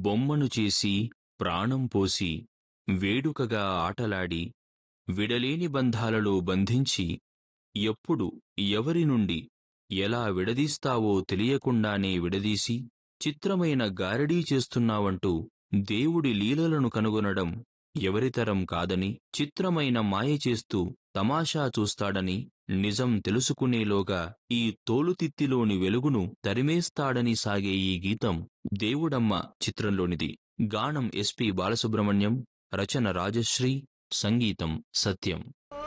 బొమ్మను చేసి ప్రాణం పోసి వేడుకగా ఆటలాడి విడలేని బంధాలలో బంధించి ఎప్పుడు ఎవరి నుండి ఎలా విడదీస్తావో తెలియకుండానే విడదీసి చిత్రమైన గారడీ చేస్తున్నావంటూ దేవుడి లీలలను కనుగొనడం ఎవరితరం కాదని చిత్రమైన మాయ చేస్తూ తమాషా చూస్తాడని నిజం తెలుసుకునేలోగా ఈ తోలుతిత్తిలోని వెలుగును తరిమేస్తాడని సాగే ఈ గీతం దేవుడమ్మ చిత్రంలోనిది గానం ఎస్పి బాలసుబ్రహ్మణ్యం రచన రాజశ్రీ సంగీతం సత్యం